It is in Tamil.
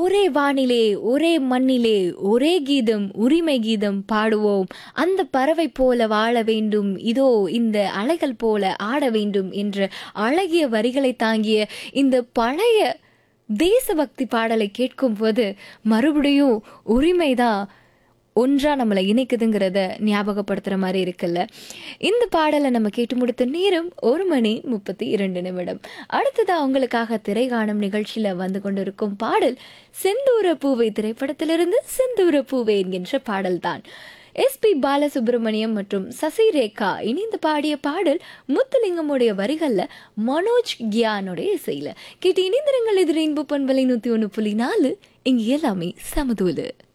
ஒரே வானிலே ஒரே மண்ணிலே ஒரே கீதம் உரிமை கீதம் பாடுவோம் அந்த பறவை போல வாழ வேண்டும் இதோ இந்த அலைகள் போல ஆட வேண்டும் என்ற அழகிய வரிகளை தாங்கிய இந்த பழைய தேசபக்தி பாடலை கேட்கும்போது மறுபடியும் உரிமைதான் ஒன்றா நம்மளை இணைக்குதுங்கிறத ஞாபகப்படுத்துற மாதிரி இருக்குல்ல இந்த பாடலை நம்ம கேட்டு முடித்த நேரம் ஒரு மணி முப்பத்தி இரண்டு நிமிடம் அடுத்ததா உங்களுக்காக திரைகாணும் நிகழ்ச்சியில வந்து கொண்டிருக்கும் பாடல் செந்தூர பூவை திரைப்படத்திலிருந்து செந்தூர பூவே என்கின்ற பாடல்தான் எஸ்பி பாலசுப்ரமணியம் மற்றும் சசிரேகா இணைந்து பாடிய பாடல் முத்துலிங்கமுடைய வரிகள்ல மனோஜ் கியானுடைய இசையில கேட்டு இணைந்திரங்கள் எதிரின்பு பண்பலை நூத்தி ஒன்று புள்ளி நாலு இங்க எல்லாமே சமதூலு